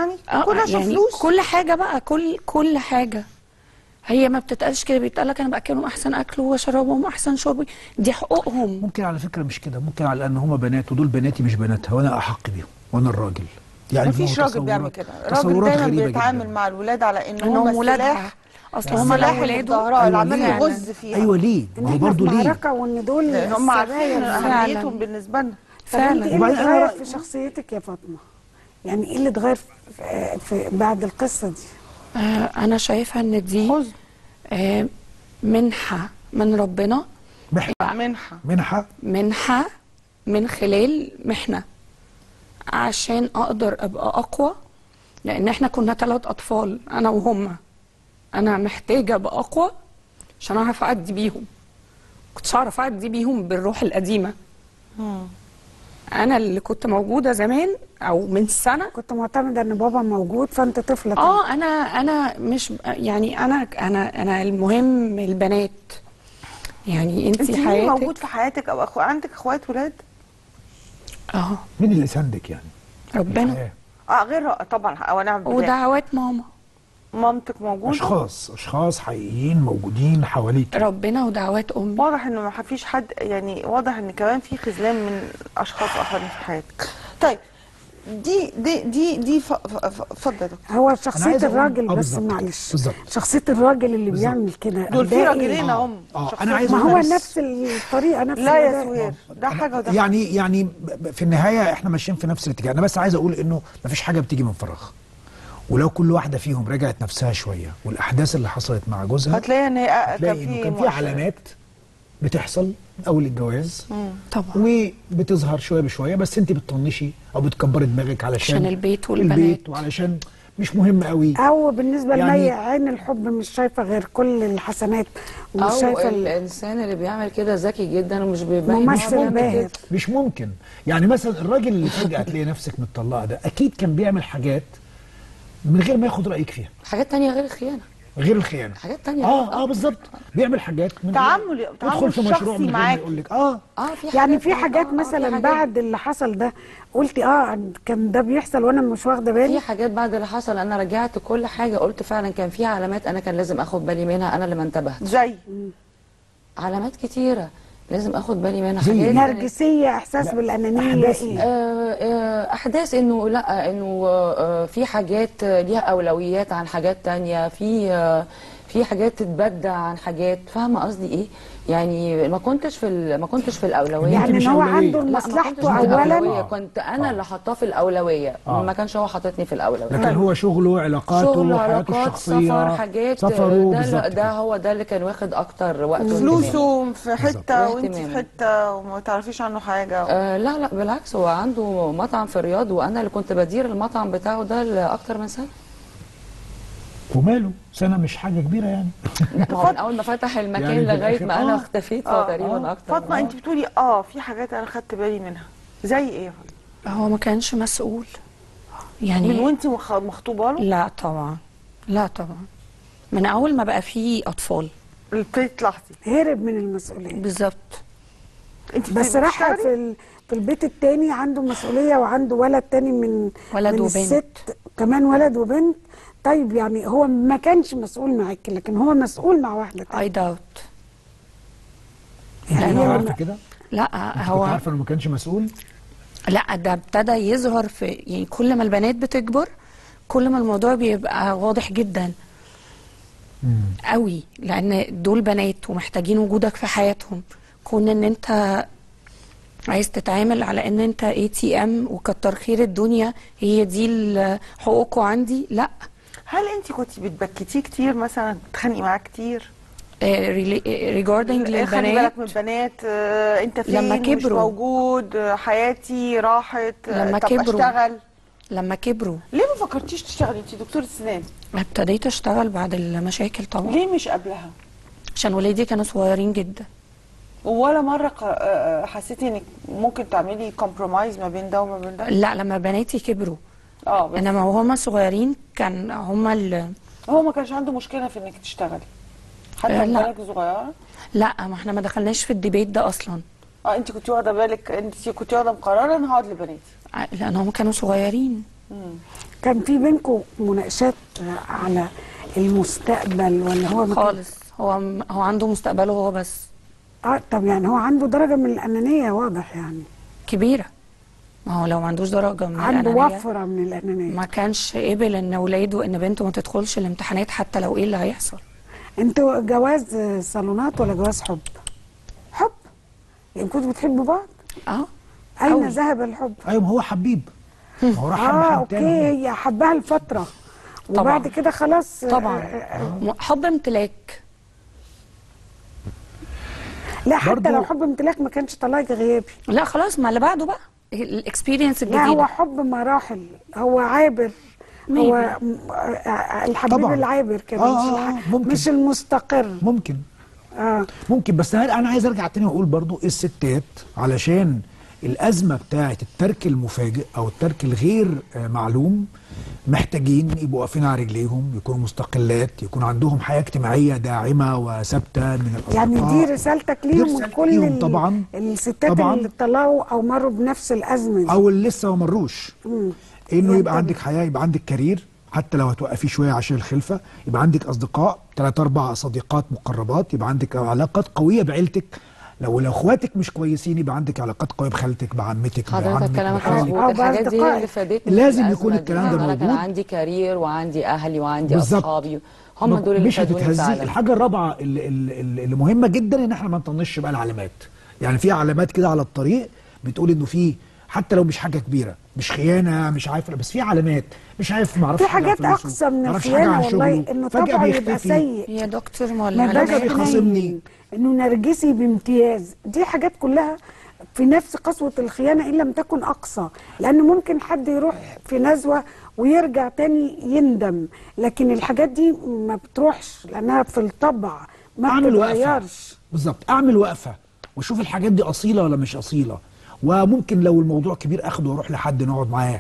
يعني آه، كل عشان يعني فلوس كل حاجه بقى كل كل حاجه هي ما بتتقالش كده بيتقال لك انا باكلهم احسن اكل واشربهم احسن شرب دي حقوقهم ممكن على فكره مش كده ممكن على ان هم بنات ودول بناتي مش بناتها وانا احق بيهم وانا الراجل يعني مفيش هو راجل بيعمل تصورات- كده الراجل تصورات دايما غريبة بيتعامل جداً. مع الولاد على ان انهم هم ولادها السلاح اصل هم السلاح لو اللي في ولاده ظهرها اللي عمال أيوة ليه؟ يغز فيها ايوه ليه ان ما هو احنا في برضه ليه معركه وان دول لان هم عارفين السرايا اللي- فعلاً. اهميتهم بالنسبه لنا طب انت فعلا ايه اللي وبعدين أنا اتغير رأيي- في شخصيتك يا فاطمه؟ يعني ايه اللي اتغير في, في بعد القصه دي؟ آه انا شايفه ان دي حزن آه منحه من ربنا مح- منحه منحه منحه من خلال محنه عشان اقدر ابقى اقوى لان احنا كنا ثلاث اطفال انا وهم انا محتاجه ابقى اقوى عشان اعرف اعدي بيهم كنتش اعرف اعدي بيهم بالروح القديمه انا اللي كنت موجوده زمان او من سنه كنت معتمده ان بابا موجود فانت طفله اه انا انا مش يعني انا انا انا المهم البنات يعني انت انت مين حياتك موجود في حياتك او أخو... عندك اخوات ولاد اه مين اللي ساندك يعني ربنا الحياة. اه غير طبعا او نعم بالله ودعوات ماما مامتك موجوده اشخاص اشخاص حقيقيين موجودين حواليك ربنا ودعوات امي واضح انه ما فيش حد يعني واضح ان كمان في خذلان من اشخاص اخرين في حياتك طيب دي دي دي دي ف- ف- ف- اتفضل يا دكتور هو أنا شخصيه عايز أقول- الراجل آه بس بالظبط كده، معلش بالظبط. شخصيه الراجل اللي بالظبط. بيعمل كده دول في ده إيه؟ راجلين آه، هم آه، شخصيات أنا عايز ما أقول هو بس- نفس الطريقه نفس لا يا الأداء. سهير ده حاجه وده يعني يعني ب- ب- في النهايه احنا ماشيين في نفس الاتجاه انا بس عايز اقول انه مفيش حاجه بتيجي من فراغ ولو كل واحده فيهم رجعت نفسها شويه والاحداث اللي حصلت مع جوزها هتلاقي ان هي هتلاقي انه كان في مؤشرات. علامات بتحصل من اول الجواز طبعا وبتظهر شويه بشويه بس انت بتطنشي او بتكبري دماغك علشان عشان البيت والبنات. البيت وعلشان مش مهم قوي او بالنسبه يعني- لمي عين الحب مش شايفه غير كل الحسنات ومش او شايفه ال- الانسان اللي بيعمل كده ذكي جدا ومش بيبين إن هو ممثل بيعمل باهر كده. مش ممكن يعني مثلا الراجل اللي فجاه تلاقي نفسك متطلقه ده اكيد كان بيعمل حاجات من غير ما ياخد رايك فيها حاجات تانية غير الخيانه غير الخيانه حاجات تانية اه اه بالظبط بيعمل حاجات من غير- تعامل- يدخل تعامل في مشروع شخصي من غير ما معاك. يقول لك اه اه في يعني في آه، حاجات آه، في مثلا حاجات. بعد اللي حصل ده قلتي اه كان ده بيحصل وانا مش واخده في بالي حاجات بعد اللي حصل انا رجعت كل حاجه قلت فعلا كان في علامات انا كان لازم اخد بالي منها انا اللي ما انتبهتش زي علامات كتيره لازم اخد بالي منها زي حاجات إيه؟ كانت- نرجسيه احساس بالانانيه أحداث ايه آه، آه، احداث انه لا انه آه، آه، في حاجات آه، ليها اولويات عن حاجات تانية في آه، في حاجات تتبدع عن حاجات فاهمه قصدي ايه يعني ما كنتش في ال- ما كنتش في الاولويه أنت يعني مش ان هو أولوية. عنده لا ما مصلحته كنتش في الأولوية، اولا كنت انا اللي حاطاه في الاولويه آه. ما كانش هو حاططني في الاولويه لكن هو شغله علاقاته شغل حياته علاقات الشخصيه سفر حاجات سفره ده بالظبط ده كده. هو ده اللي كان واخد اكتر وقت واهتمام. فلوسه في حته وانت في واهتمام. حته وما تعرفيش عنه حاجه آه لا لا بالعكس هو عنده مطعم في الرياض وانا اللي كنت بدير المطعم بتاعه ده لاكتر من سنه وماله سنه مش حاجه كبيره يعني ما هو من اول ما فتح المكان يعني في لغايه الآخر- ما انا آه. اختفيت آه، فتقريبا اكتر فاطمه انت بتقولي اه في حاجات انا خدت بالي منها زي ايه يا فاطمه هو ما كانش مسؤول من يعني وانت مخ- مخطوبه له لا طبعا لا طبعا من اول ما بقى فيه اطفال ابتديت تلاحظي هرب من المسؤوليه بالظبط انت بس راح بتشتغلي؟ في ال... في البيت التاني عنده مسؤوليه وعنده ولد تاني من ولد من وبنت. الست كمان ولد وبنت طيب يعني هو ما كانش مسؤول معاكي لكن هو مسؤول مع واحده تانية اي داوت يعني انت هي عارفه كده لا انت كنت هو عارفه انه ما كانش مسؤول لا ده ابتدى يظهر في يعني كل ما البنات بتكبر كل ما الموضوع بيبقى واضح جدا قوي لان دول بنات ومحتاجين وجودك في حياتهم كون ان انت عايز تتعامل على ان انت اي تي ام وكتر خير الدنيا هي دي ال- حقوقه عندي لا هل انت كنت بتبكتيه كتير مثلا بتتخانقي معاه كتير ريجاردنج خلي للبنات بالك من البنات آه، انت فين لما مش كبروا. موجود آه، حياتي راحت آه، لما طب كبروا. اشتغل لما كبروا ليه ما فكرتيش تشتغلي انت دكتوره سنان ابتديت اشتغل بعد المشاكل طبعا ليه مش قبلها عشان ولادي كانوا صغيرين جدا ولا مره ق- آه، حسيتي انك ممكن تعملي كومبرومايز ما بين ده وما بين ده لا لما بناتي كبروا اه بس انما وهما صغيرين كان هما ال... هو ما كانش عنده مشكله في انك تشتغلي حتى آه، من لا. بالك صغيره لا ما احنا ما دخلناش في الديبيت ده اصلا اه انت كنت واخده بالك انت كنت واخده قرار انا هقعد لبناتي ع- لان هم كانوا صغيرين كان في بينكم مناقشات على المستقبل ولا هو ما كان- خالص هو هو عنده مستقبله هو بس اه طب يعني هو عنده درجه من الانانيه واضح يعني كبيره ما هو لو ما عندوش درجه من عنده الأنانية وفره من الانانيه ما كانش قبل ان ولاده ان بنته ما تدخلش الامتحانات حتى لو ايه اللي هيحصل انتوا جواز صالونات ولا جواز حب؟ حب يعني كنتوا بتحبوا بعض؟ اه اين أوي. ذهب الحب؟ ايوه ما هو حبيب ما هو راح حب اه حد اوكي تاني هي حبها لفتره وبعد طبعاً. كده خلاص طبعا آه، آه، م- حب امتلاك لا حتى برضو- لو حب امتلاك ما كانش طلاق غيابي لا خلاص ما اللي بعده بقى الاكسبيرينس لا هو الجديده حب مراحل هو عابر هو م- آه، آه، الحبيب طبعاً. العابر كده آه، مش, آه، الح... ممكن. مش المستقر ممكن اه ممكن بس انا أنا عايز ارجع تاني واقول برضو الستات علشان الازمه بتاعه الترك المفاجئ او الترك الغير آه، معلوم محتاجين يبقوا واقفين على رجليهم يكونوا مستقلات يكون عندهم حياه اجتماعيه داعمه وثابته من الاصدقاء يعني دي رسالتك دي ليهم رسالتي ولكل ليهم ال- طبعاً. الستات طبعاً. اللي طلعوا او مروا بنفس الازمه دي او اللي لسه ما مروش مم. انه يبقى ينتبه. عندك حياه يبقى عندك كارير حتى لو هتوقفي شويه عشان الخلفه يبقى عندك اصدقاء ثلاث اربع صديقات مقربات يبقى عندك علاقات قويه بعيلتك لو لو اخواتك مش كويسين يبقى عندك علاقات قويه بخالتك بعمتك حضرتك بعمك كلامك بخالك مظبوط أو الحاجات دي هي بأصدقائك. اللي فادتني لازم في يكون الأزمة الكلام دي. ده انا كان موجود. عندي كارير وعندي اهلي وعندي بالظبط. اصحابي هم دول اللي مش فادوني هتتهزي فعلا الحاجه الرابعه اللي, اللي, اللي مهمه جدا ان احنا ما نطنش بقى العلامات يعني في علامات كده على الطريق بتقول انه في حتى لو مش حاجه كبيره مش خيانه مش عارف بس في علامات مش عارف ما اعرفش في حاجة عن حاجات فلوسه، اقصى من ما أعرفش حاجة عن الخيانه والله شغله، انه فجأة طبعه يبقى بيختفي. سيء يا دكتور ما ما العلاج بقى بقاش بيخاصمني. حنين، انه نرجسي بامتياز دي حاجات كلها في نفس قسوة الخيانة إن لم تكن أقصى لأن ممكن حد يروح في نزوة ويرجع تاني يندم لكن الحاجات دي ما بتروحش لأنها في الطبع ما اعمل وقفه بتتغيرش بالظبط اعمل وقفه واشوف الحاجات دي اصيله ولا مش اصيله وممكن لو الموضوع كبير اخده واروح لحد نقعد معاه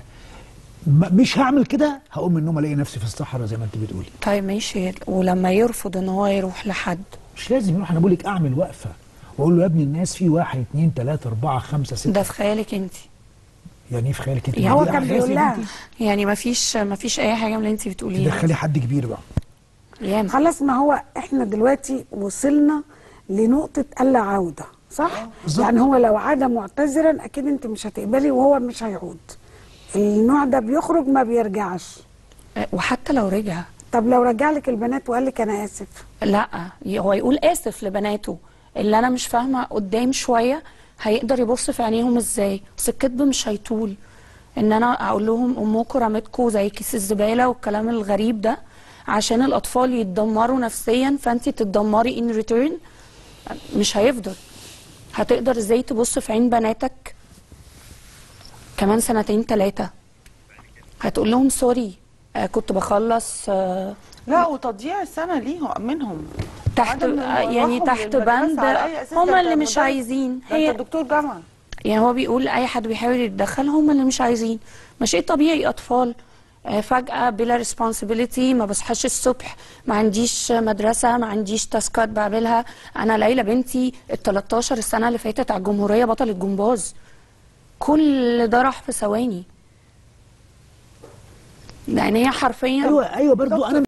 م- مش هعمل كده هقوم من النوم الاقي نفسي في الصحراء زي ما انت بتقولي طيب ماشي ولما يرفض ان هو يروح لحد مش لازم يروح انا بقول لك اعمل وقفه واقول له يا ابني الناس في واحد اتنين تلاته اربعه خمسه سته ده في خيالك انت يعني ايه في خيالك انت يعني هو دي كان أحداث بيقول يا لها بنتي. يعني ما فيش ما فيش اي حاجه من اللي انت بتقوليها تدخلي حد كبير بقى ياما خلاص ما هو احنا دلوقتي وصلنا لنقطة ألا عودة صح؟ بالظبط. يعني هو لو عاد معتذرا أكيد أنت مش هتقبلي وهو مش هيعود النوع ده بيخرج ما بيرجعش وحتى لو رجع طب لو رجع لك البنات وقال لك أنا آسف لا هو يقول اسف لبناته اللي انا مش فاهمه قدام شويه هيقدر يبص في عينيهم ازاي بس الكذب مش هيطول ان انا اقول لهم امكم رمتكم زي كيس الزباله والكلام الغريب ده عشان الاطفال يتدمروا نفسيا فانت تتدمري ان ريتيرن مش هيفضل هتقدر ازاي تبص في عين بناتك كمان سنتين ثلاثه هتقول لهم سوري آه كنت بخلص آه لا وتضييع السنه ليهم منهم تحت عدم يعني مروحهم تحت للمدرسة بند على أي أساس؟ ده هما أنت اللي مش مدرس. عايزين ده هي انت دكتور جامعه يعني هو بيقول اي حد بيحاول يتدخل هم اللي مش عايزين ما شيء طبيعي اطفال آه، فجأة بلا ريسبونسبيلتي ما بصحاش الصبح ما عنديش مدرسة ما عنديش تاسكات بعملها أنا ليلى بنتي ال 13 السنة اللي فاتت على الجمهورية بطلة جمباز كل ده راح في ثواني يعني هي حرفيا ايوه ايوه برضو انا